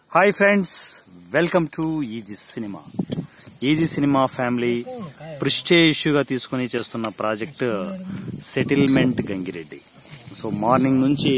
Hi friends welcome to easy cinema easy cinema family పృష్టే ఇష్యూగా తీసుకుని చేస్తున్న project settlement Gangireddy so morning నుంచి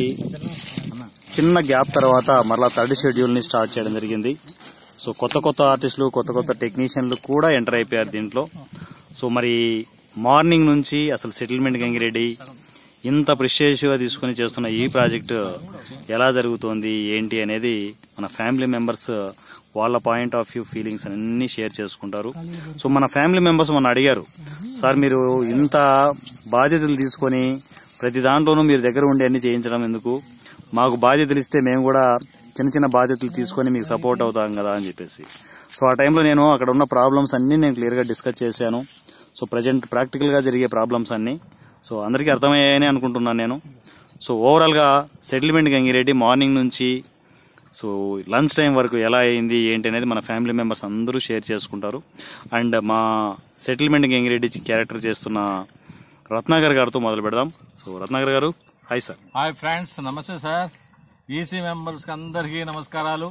చిన్న గ్యాప్ తర్వాత మరలా థర్డ్ షెడ్యూల్ ని స్టార్ట్ చేయడం జరిగింది సో కొత్త కొత్త ఆర్టిస్టులు కొత్త కొత్త టెక్నీషియన్లు కూడా ఎంటర్ అయిపోయారు దీంట్లో సో మరి మార్నింగ్ నుంచి అసలు సెటిల్మెంట్ గంగిరెడ్డి ఇంత ప్రిషియస్గా తీసుకుని చేస్తున్న ఈ ప్రాజెక్ట్ ఎలా జరుగుతోంది ఏంటి అనేది మన ఫ్యామిలీ మెంబర్స్ వాళ్ళ పాయింట్ ఆఫ్ వ్యూ ఫీలింగ్స్ అన్ని షేర్ చేసుకుంటారు సో మన ఫ్యామిలీ మెంబర్స్ మన అడిగారు సార్ మీరు ఇంత బాధ్యతలు తీసుకొని ప్రతి దాంట్లోనూ మీరు దగ్గర ఉండి అన్ని చేయించడం ఎందుకు మాకు బాధ్యతలు ఇస్తే మేము కూడా చిన్న చిన్న బాధ్యతలు తీసుకొని మీకు సపోర్ట్ అవుతాం కదా అని చెప్పేసి సో ఆ టైంలో నేను అక్కడ ఉన్న ప్రాబ్లమ్స్ అన్ని నేను క్లియర్గా డిస్కస్ చేశాను సో ప్రజెంట్ ప్రాక్టికల్గా జరిగే ప్రాబ్లమ్స్ అన్ని సో అందరికీ అర్థమయ్యాయని అనుకుంటున్నాను నేను సో ఓవరాల్గా సెటిల్మెంట్ గంగిరెడ్డి మార్నింగ్ నుంచి సో లంచ్ టైం వరకు ఎలా అయింది ఏంటి అనేది మన ఫ్యామిలీ మెంబర్స్ అందరూ షేర్ చేసుకుంటారు అండ్ మా సెటిల్మెంట్ గంగిరెడ్డి క్యారెక్టర్ చేస్తున్న రత్నాకర్ గారితో మొదలు పెడదాం so Ratnakar garu hi sir hi friends నమస్తే సార్ ఈసీ మెంబర్స్కి అందరికీ నమస్కారాలు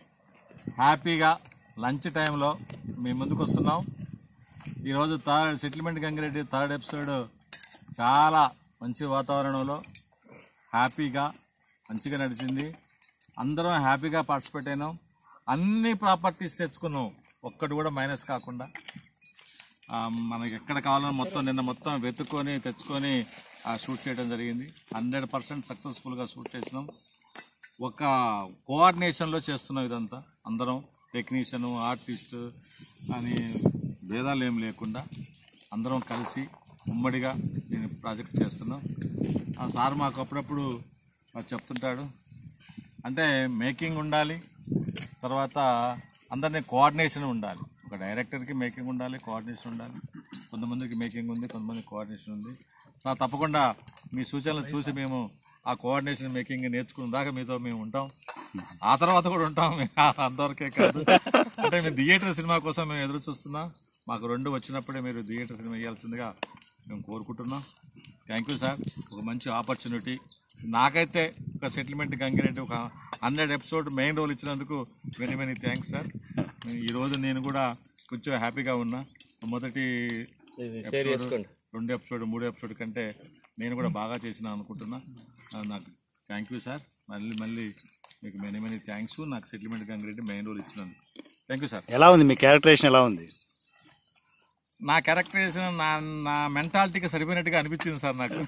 హ్యాపీగా లంచ్ టైంలో మీ ముందుకు వస్తున్నాం ఈరోజు third settlement Gangireddy third episode చాలా మంచి వాతావరణంలో హ్యాపీగా మంచిగా నడిచింది అందరం హ్యాపీగా పార్టిసిపేట్ అయినాం అన్ని ప్రాపర్టీస్ తెచ్చుకున్నాం ఒక్కటి కూడా మైనస్ కాకుండా ఆ, మనకి ఎక్కడ కావాలో మొత్తం నిన్న మొత్తం వెతుక్కొని తెచ్చుకొని ఆ షూట్ చేయడం జరిగింది హండ్రెడ్ పర్సెంట్ సక్సెస్ఫుల్గా షూట్ చేసినాం ఒక కోఆర్డినేషన్లో చేస్తున్నాం ఇదంతా అందరం టెక్నీషియన్ ఆర్టిస్ట్ అని భేదాలు ఏం లేకుండా అందరం కలిసి ఉమ్మడిగా నేను ప్రాజెక్ట్ చేస్తున్నాం ఆ సార్ మాకు అప్పుడప్పుడు మాకు చెప్తుంటాడు అంటే మేకింగ్ ఉండాలి తర్వాత అందరినీ కోఆర్డినేషన్ ఉండాలి ఒక డైరెక్టర్కి మేకింగ్ ఉండాలి కోఆర్డినేషన్ ఉండాలి కొంతమందికి మేకింగ్ ఉంది కొంతమందికి కోఆర్డినేషన్ ఉంది సో తప్పకుండా మీ సూచనలు చూసి మేము ఆ కోఆర్డినేషన్ మేకింగ్ నేర్చుకున్న దాకా మీతో మేము ఉంటాం ఆ తర్వాత కూడా ఉంటాం అంతవరకే కాదు అంటే మేము థియేటర్ సినిమా కోసం మేము ఎదురు చూస్తున్నాం మాకు రెండు వచ్చినప్పుడే మీరు థియేటర్ సినిమా వేయాల్సిందిగా మేము కోరుకుంటున్నాం థ్యాంక్ యూ సార్ ఒక మంచి ఆపర్చునిటీ నాకైతే ఒక సెటిల్మెంట్ గంగిరెడ్డి ఒక హండ్రెడ్ ఎపిసోడ్ మెయిన్ రోల్ ఇచ్చినందుకు వెరీ వెరీ థ్యాంక్స్ సార్ ఈరోజు నేను కూడా కొంచెం హ్యాపీగా ఉన్నా మొదటి ఎపిసోడ్ రెండు ఎపిసోడ్ మూడు ఎపిసోడ్ కంటే నేను కూడా బాగా చేసిన అనుకుంటున్నా ఆ, నాకు థ్యాంక్ యూ సార్ మళ్ళీ మళ్ళీ మీకు మెనీ మెనీ థ్యాంక్స్ నాకు సెటిల్మెంట్ గంగిరెడ్డి మెయిన్ రోల్ ఇచ్చినందుకు థ్యాంక్ యూ సార్ ఎలా ఉంది మీ క్యారెక్టరేషన్ ఎలా ఉంది నా క్యారెక్టరైజేషన్ నా నా మెంటాలిటీకి సరిపోయినట్టుగా అనిపించింది సార్ నాకు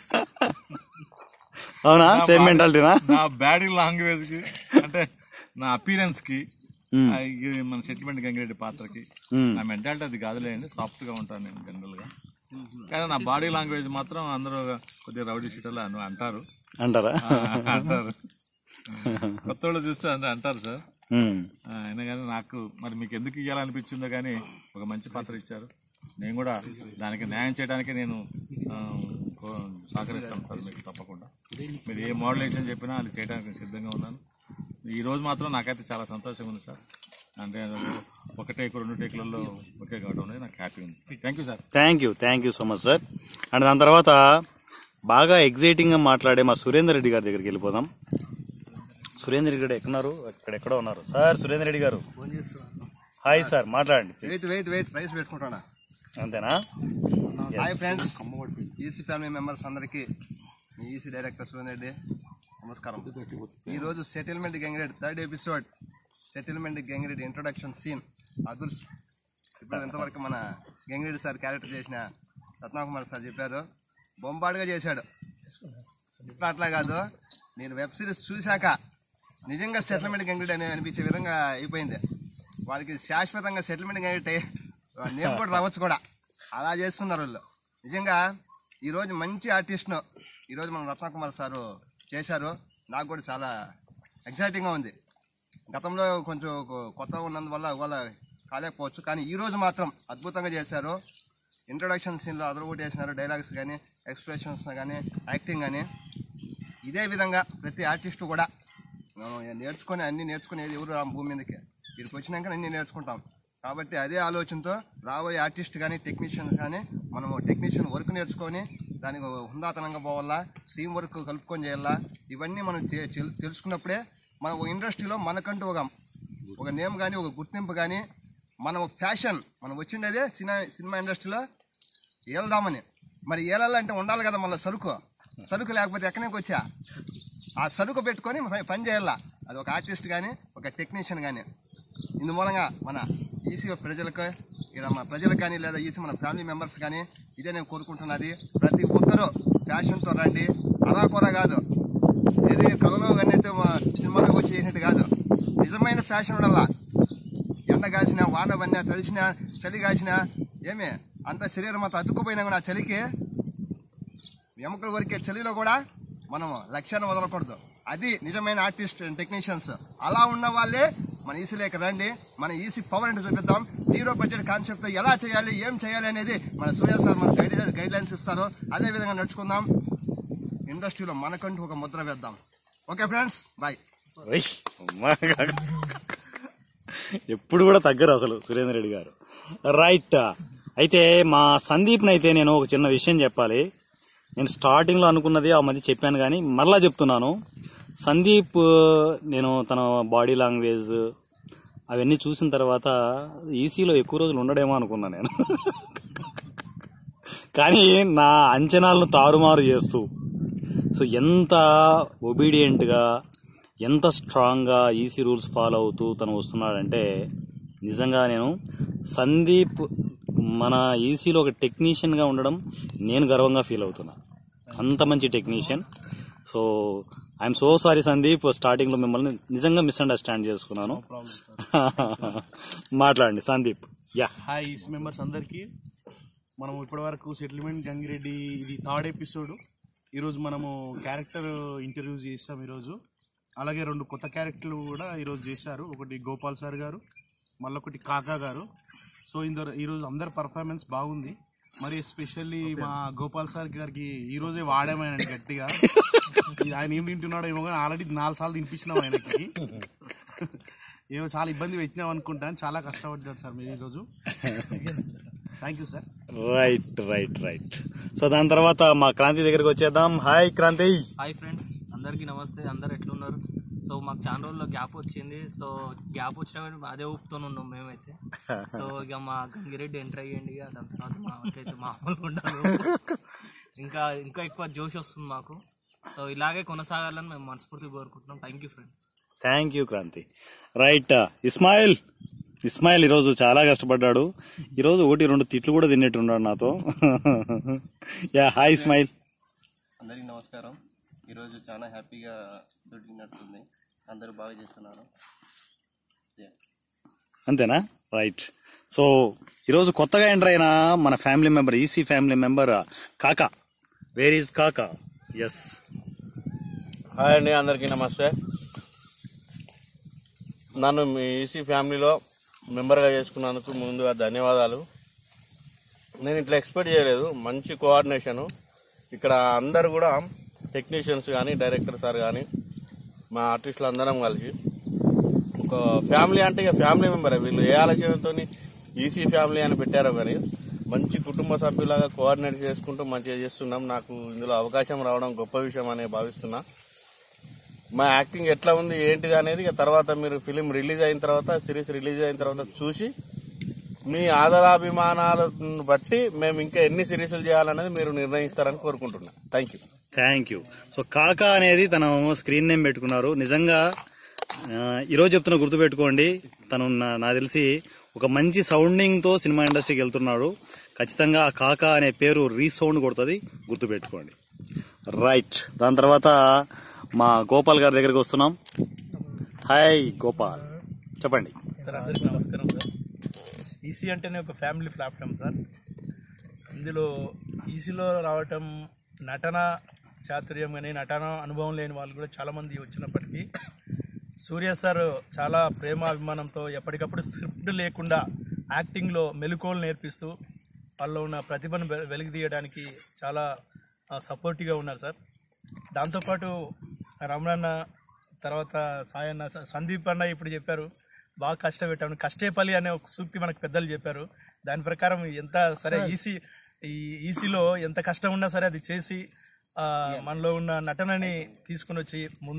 అవునా సేమ్ మెంటాలిటీనా నా బాడీ లాంగ్వేజ్ కి అంటే నా అపీరెన్స్ కి మ్మ్. ఆ, ఇది మన సెటిల్మెంట్ గంగిరెడ్డి పాత్రకి మ్మ్. నా మెంటాలిటీ అది కాదులేండి సాఫ్ట్ గా ఉంటాను నేను జనరల్ గా కానీ నా బాడీ లాంగ్వేజ్ మాత్రం అందరూ కొద్దిగా రౌడీ షీటర్లు అని అంటారు అంటారా ఆ, అంటారు కొత్త వాళ్ళు చూస్తే అందరూ అంటారు సార్ మ్మ్. ఆ, అయినా కానీ నాకు మరి మీకు ఎందుకు ఇవ్వాలనిపించిందో కానీ ఒక మంచి పాత్ర ఇచ్చారు నేను కూడా దానికి న్యాయం చేయడానికి నేను ఆ, కో- సహకరిస్తాను సార్ మీకు తప్పకుండా మీరు ఏ మోడలేషన్ చెప్పినా అది చేయడానికి నేను సిద్ధంగా ఉన్నాను ఈ రోజు మాత్రం నాకైతే చాలా సంతోషంగా ఉంది సార్ అంటే ఒక టేక్ రెండు టేకులలో ఒకే కావడం అనేది నాకు హ్యాపీ ఉంది thank you sir thank you thank you so much sir and దాని తర్వాత బాగా ఎగ్జైటింగ్ గా మాట్లాడే మా సురేందర్ రెడ్డి గారి దగ్గరికి వెళ్ళిపోదాం సురేందర్ రెడ్డి గారు ఎక్కడున్నారు ఎక్కడెక్కడో ఉన్నారు sir Surender Reddy garu hi sir మాట్లాడండి వెయిట్ వెయిట్ వెయిట్ ప్రైస్ పెట్టుకుంటాడా అంతేనా hi friends EC family members అందరికీ మీ ఈసీ డైరెక్టర్ సురేందర్ రెడ్డి నమస్కారం ఈరోజు settlement Gangireddy third episode settlement Gangireddy introduction scene అదుర్స్ ఇప్పుడు ఇంతవరకు మన గంగిరెడ్డి సార్ క్యారెక్టర్ చేసిన రత్నకుమార్ సార్ చెప్పారు బొంబాడుగా చేశాడు ఇట్లా అట్లా కాదు నేను వెబ్ సిరీస్ చూశాక నిజంగా సెటిల్మెంట్ గంగిరెడ్డి అని అనిపించే విధంగా అయిపోయింది వాళ్ళకి శాశ్వతంగా సెటిల్మెంట్ గంగిరెడ్డి నేమ్ కూడా రావచ్చు కూడా అలా చేస్తున్నారు వాళ్ళు నిజంగా ఈరోజు మంచి ఆర్టిస్ట్ను ఈరోజు మన రత్నకుమార్ సారు చేశారు నాకు కూడా చాలా ఎగ్జైటింగ్గా ఉంది గతంలో కొంచెం కొ- కొత్తగా ఉన్నందువల్ల ఇవాళ కాలేకపోవచ్చు కానీ ఈ రోజు మాత్రం అద్భుతంగా చేశారు ఇంట్రొడక్షన్ సీన్లో అదరగొట్టి చేసినారు డైలాగ్స్ కానీ ఎక్స్ప్రెషన్స్ కానీ యాక్టింగ్ కానీ ఇదే విధంగా ప్రతి ఆర్టిస్టు కూడా మనం నేర్చుకొని అన్ని నేర్చుకునేది ఎవరు రా భూమి మీదకి ఇక్కడికి వచ్చినాక అన్ని నేర్చుకుంటాం కాబట్టి అదే ఆలోచనతో రాబోయే ఆర్టిస్ట్ కానీ టెక్నీషియన్ కానీ మనము టెక్నీషియన్ వర్క్ నేర్చుకొని దానికి హుందాతనంగా పోవాలా టీం వర్క్ కలుపుకొని చేయాలా ఇవన్నీ మనం తె- తెలు- తెలుసుకున్నప్పుడే మన ఒక ఇండస్ట్రీలో మనకంటూ ఒక ఒక నేమ్ కానీ ఒక గుర్తింపు కానీ మనం ఫ్యాషన్ మనం వచ్చిండేదే సినిమా సినిమా ఇండస్ట్రీలో వెళ్దామని మరి ఏలాలంటే ఉండాలి కదా మళ్ళీ సరుకు సరుకు లేకపోతే ఎక్కడి నుంచి వచ్చా ఆ సరుకు పెట్టుకొని ప- పని చేయాల అది ఒక ఆర్టిస్ట్ కానీ ఒక టెక్నీషియన్ కానీ ఇందు మూలంగా మన ఈసీ ప్రజలకు ఇక్కడ మన ప్రజలకు కానీ లేదా ఈసీ మన ఫ్యామిలీ మెంబర్స్ కానీ ఇదే నేను కోరుకుంటున్నది ప్రతి ఒక్కరూ ఫ్యాషన్తో రండి అలా కూడా కాదు ఏది కళలో అన్నట్టు మా సినిమాలోకి వచ్చి చేసినట్టు కాదు నిజమైన ఫ్యాషన్ ఉండాలా ఎండ కాసిన వాన పడినా తడిసిన చలి కాసిన ఏమి అంత శరీరం అంతా అతుక్కుపోయినా కూడా ఆ చలికి ఎముకల వరకే చలిలో కూడా మనం లక్ష్యాన్ని వదలకూడదు అది నిజమైన ఆర్టిస్ట్ అండ్ టెక్నీషియన్స్ అలా ఉన్న వాళ్ళే మన ఈసీలోకి రండి మన ఈసీ పవర్ అంటే చూపిద్దాం జీరో బడ్జెట్ కాన్సెప్ట్ ఎలా చేయాలి ఏం చేయాలి అనేది మన సూర్య సార్ మన గైడ్ గైడ్ లైన్స్ ఇస్తారు అదే విధంగా నడుచుకుందాం ఇండస్ట్రీలో మనకంటూ ఒక ముద్ర వేద్దాం ఓకే ఫ్రెండ్స్ బాయ్ ఓయ్, అమ్మా. ఎప్పుడు కూడా తగ్గరు అసలు సురేందర్ రెడ్డి గారు రైట్ అయితే మా సందీప్ని అయితే నేను ఒక చిన్న విషయం చెప్పాలి నేను స్టార్టింగ్లో అనుకున్నది ఆ మధ్య చెప్పాను కానీ మరలా చెప్తున్నాను సందీప్ నేను తన బాడీ లాంగ్వేజ్ అవన్నీ చూసిన తర్వాత ఈసీలో ఎక్కువ రోజులు ఉండడేమో అనుకున్నా నేను కానీ నా అంచనాలను తారుమారు చేస్తూ సో ఎంత ఒబీడియంట్గా ఎంత స్ట్రాంగ్గా ఈసీ రూల్స్ ఫాలో అవుతూ తను వస్తున్నాడంటే నిజంగా నేను సందీప్ మన ఈసీలో ఒక టెక్నీషియన్గా ఉండడం నేను గర్వంగా ఫీల్ అవుతున్నా అంత మంచి technician so I'm so sorry Sandeep స్టార్టింగ్లో మిమ్మల్ని నిజంగా మిస్అండర్స్టాండ్ చేసుకున్నాను మాట్లాడండి Sandeep yeah hi EC members అందరికీ మనం ఇప్పటివరకు సెటిల్మెంట్ గంగిరెడ్డి ఇది థర్డ్ ఎపిసోడ్ ఈరోజు మనము క్యారెక్టర్ ఇంటర్వ్యూ చేసాం ఈరోజు అలాగే రెండు కొత్త క్యారెక్టర్లు కూడా ఈరోజు చేశారు ఒకటి గోపాల్ సార్ గారు మళ్ళీ ఒకటి కాకా గారు సో ఇందరు ఈరోజు అందరి పర్ఫార్మెన్స్ బాగుంది మరి ఎస్పెషల్లీ మా గోపాల్ సార్ గారికి ఈ రోజే వాడామైనా గట్టిగా ఇది ఆయన ఏం తింటున్నాడో ఏమో కానీ ఆల్రెడీ నాలుగు సార్లు తినిపించినాం ఆయనకి ఏమో చాలా ఇబ్బంది పెట్టినాం అనుకుంటాను చాలా కష్టపడ్డాడు సార్ మీరు ఈరోజు thank you sir right right right so దాని తర్వాత మా క్రాంతి దగ్గరికి వచ్చేద్దాం హాయ్ క్రాంతి హాయ్ ఫ్రెండ్స్ అందరికీ నమస్తే అందరు ఎట్లున్నారు సో మాకు చాలా రోజుల్లో గ్యాప్ వచ్చింది సో గ్యాప్ వచ్చినా కానీ అదే ఊపుతో ఉన్నాం మేమైతే సో ఇక మా గంగిరెడ్డి ఎంటర్ అయ్యండి ఇక దాని తర్వాత మాకైతే మామూలుగా ఉండదు ఇంకా ఇంకా ఎక్కువ జోష్ వస్తుంది మాకు సో ఇలాగే కొనసాగాలని మేము మనస్ఫూర్తిగా కోరుకుంటున్నాం thank you friends thank you Kranti right Ismail Ismail ఈరోజు చాలా కష్టపడ్డాడు ఈరోజు ఒకటి రెండు తిట్లు కూడా తిన్నట్టున్నాడు నాతో యా హాయ్ ఇస్మాయిల్ అందరికీ నమస్కారం ఈరోజు చాలా హ్యాపీగా షూటింగ్ నడుస్తుంది అందరూ బాగా చేస్తున్నారు Yeah. అంతేనా రైట్ సో ఈరోజు కొత్తగా ఎంటర్ అయిన మన family member EC family member Kaka where is Kaka yes hi అండి అందరికీ నమస్తే నన్ను మీ ఈసీ ఫ్యామిలీలో మెంబర్గా చేసుకున్నందుకు ముందుగా ధన్యవాదాలు నేను ఇట్లా ఎక్స్పెక్ట్ చేయలేదు మంచి కోఆర్డినేషను ఇక్కడ అందరు కూడా టెక్నీషియన్స్ కానీ డైరెక్టర్ సార్ కానీ మా ఆర్టిస్టులు అందరం కలిసి ఒక ఫ్యామిలీ అంటే ఇక ఫ్యామిలీ మెంబరే వీళ్ళు ఏ ఆలోచనతో ఈసీ ఫ్యామిలీ అని పెట్టారో కానీ మంచి కుటుంబ సభ్యులాగా కోఆర్డినేట్ చేసుకుంటూ మంచిగా చేస్తున్నాం నాకు ఇందులో అవకాశం రావడం గొప్ప విషయం అనే భావిస్తున్నా మా యాక్టింగ్ ఎట్లా ఉంది ఏంటిది అనేది ఇక తర్వాత మీరు ఫిలిం రిలీజ్ అయిన తర్వాత సిరీస్ రిలీజ్ అయిన తర్వాత చూసి మీ ఆదరాభిమానాలను బట్టి మేము ఇంకా ఎన్ని సిరీస్లు చేయాలనేది మీరు నిర్ణయిస్తారని కోరుకుంటున్నా thank you thank you so Kaka అనేది తన స్క్రీన్ నేమ్ పెట్టుకున్నారు నిజంగా ఆ, ఈరోజు చెప్తున్న గుర్తుపెట్టుకోండి తను నా- నాకు తెలిసి ఒక మంచి సౌండింగ్ తో సినిమా ఇండస్ట్రీకి వెళ్తున్నాడు ఖచ్చితంగా ఆ కాకా అనే పేరు రీసౌండ్ కొడుతుంది గుర్తుపెట్టుకోండి రైట్ దాని తర్వాత మా గోపాల్ గారి దగ్గరికి వస్తున్నాం హాయ్ గోపాల్ చెప్పండి సార్ అందరికీ నమస్కారం సార్ ఈసీ అంటేనే ఒక ఫ్యామిలీ ప్లాట్ఫామ్ సార్ ఇందులో ఈసీలో రావటం నటన చాతుర్యం కానీ నటన అనుభవం లేని వాళ్ళు కూడా చాలామంది వచ్చినప్పటికీ సూర్య సార్ చాలా ప్రేమ అభిమానంతో ఎప్పటికప్పుడు స్క్రిప్ట్ లేకుండా యాక్టింగ్లో మెలకువలు నేర్పిస్తూ వాళ్ళలో ఉన్న ప్రతిభను వె- వెలికి తీయడానికి చాలా సపోర్టివ్గా ఉన్నారు సార్ దాంతోపాటు రమణన్న తర్వాత సాయన్న స- సందీప్ అన్న ఇప్పుడు చెప్పారు బాగా కష్టపెట్టాము కష్టేపల్లి అనే ఒక సూక్తి మనకు పెద్దలు చెప్పారు దాని ప్రకారం ఎంత సరే ఈసీ ఈ ఈసీలో ఎంత కష్టం ఉన్నా సరే అది చేసి ఆ, మనలో ఉన్న నటనని తీసుకుని వచ్చి ముందు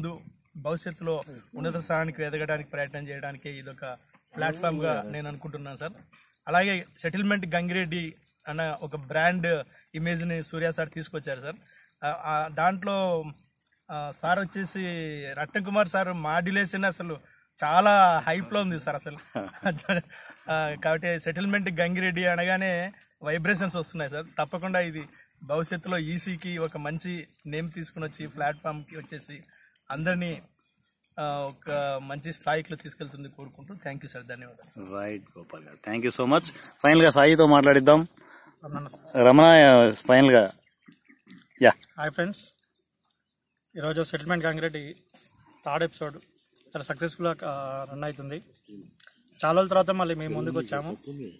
భవిష్యత్తులో ఉన్నత స్థానానికి ఎదగడానికి ప్రయత్నం చేయడానికి ఇదొక ప్లాట్ఫామ్ గా నేను అనుకుంటున్నాను సార్ అలాగే సెటిల్మెంట్ గంగిరెడ్డి అన్న ఒక బ్రాండ్ ఇమేజ్ ని సూర్య సార్ తీసుకొచ్చారు సార్ ఆ- ఆ దాంట్లో ఆ, సార్ వచ్చేసి రత్న కుమార్ సార్ మాడ్యులేషన్ అసలు చాలా హైప్ లో ఉంది సార్ అసలు ఆ, కాబట్టి సెటిల్మెంట్ గంగిరెడ్డి అనగానే వైబ్రేషన్స్ వస్తున్నాయి సార్ తప్పకుండా ఇది భవిష్యత్తులో ఈసీకి ఒక మంచి నేమ్ తీసుకుని వచ్చి ప్లాట్ఫామ్ కి వచ్చేసి అందరినీ ఆ, ఒక మంచి స్థాయికి తీసుకెళ్తుంది కోరుకుంటూ థ్యాంక్ యూ సార్ ధన్యవాదాలు right Gopal garu thank you so much final గా సాయితో మాట్లాడిద్దాం రమణ ఫైనల్ గా యా హాయ్ ఫ్రెండ్స్ ఈరోజు సెటిల్మెంట్ గంగిరెడ్డి థర్డ్ ఎపిసోడ్ చాలా సక్సెస్ఫుల్గా రన్ అవుతుంది చాలా రోజుల తర్వాత మళ్ళీ మేము ముందుకు వచ్చాము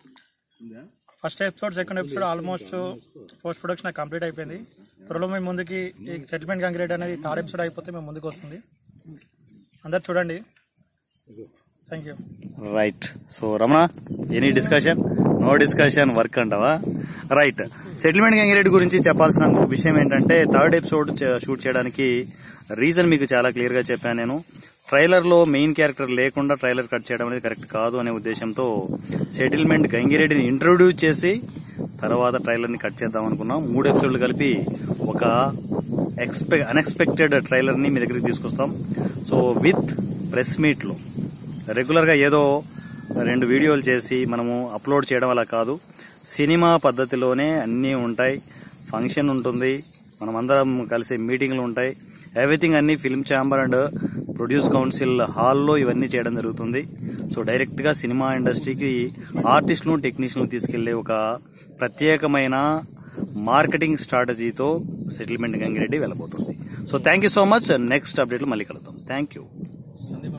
first episode second episode almost post production complete అయిపోయింది త్వరలో మేము ముందుకి ఈ సెటిల్మెంట్ గంగిరెడ్డి అనేది థర్డ్ ఎపిసోడ్ అయిపోతే మేము ముందుకు వస్తుంది అందరు చూడండి thank you right so Ramana any discussion no discussion work అంటావా రైట్ సెటిల్మెంట్ గంగిరెడ్డి గురించి చెప్పాల్సిన ఇంకొక విషయం ఏంటంటే థర్డ్ ఎపిసోడ్ షూట్ చేయడానికి రీజన్ మీకు చాలా క్లియర్ గా చెప్పాను నేను ట్రైలర్ లో మెయిన్ క్యారెక్టర్ లేకుండా ట్రైలర్ కట్ చేయడం అనేది కరెక్ట్ కాదు అనే ఉద్దేశంతో సెటిల్మెంట్ గంగిరెడ్డిని ఇంట్రొడ్యూస్ చేసి తర్వాత ట్రైలర్ ని కట్ చేద్దాం అనుకున్నాం మూడు ఎపిసోడ్లు కలిపి ఒక ఎక్స్పె అన్ఎక్స్పెక్టెడ్ ట్రైలర్ ని మీ దగ్గరికి తీసుకొస్తాం సో విత్ ప్రెస్ మీట్ లో రెగ్యులర్ గా ఏదో రెండు వీడియోలు చేసి మనము అప్లోడ్ చేయడం అలా కాదు సినిమా పద్ధతిలోనే అన్నీ ఉంటాయి ఫంక్షన్ ఉంటుంది మనం అందరం కలిసి మీటింగ్లు ఉంటాయి ఎవ్రీథింగ్ అన్ని film chamber and produce council హాల్లో ఇవన్నీ చేయడం జరుగుతుంది సో డైరెక్ట్ గా సినిమా ఇండస్ట్రీకి ఆర్టిస్టులను టెక్నీషియన్లు తీసుకెళ్లే ఒక ప్రత్యేకమైన మార్కెటింగ్ స్ట్రాటజీతో సెటిల్మెంట్ గంగిరెడ్డి వెళ్ళబోతుంది so thank you so much next అప్డేట్లు మళ్ళీ కలుద్దాం థ్యాంక్ యూ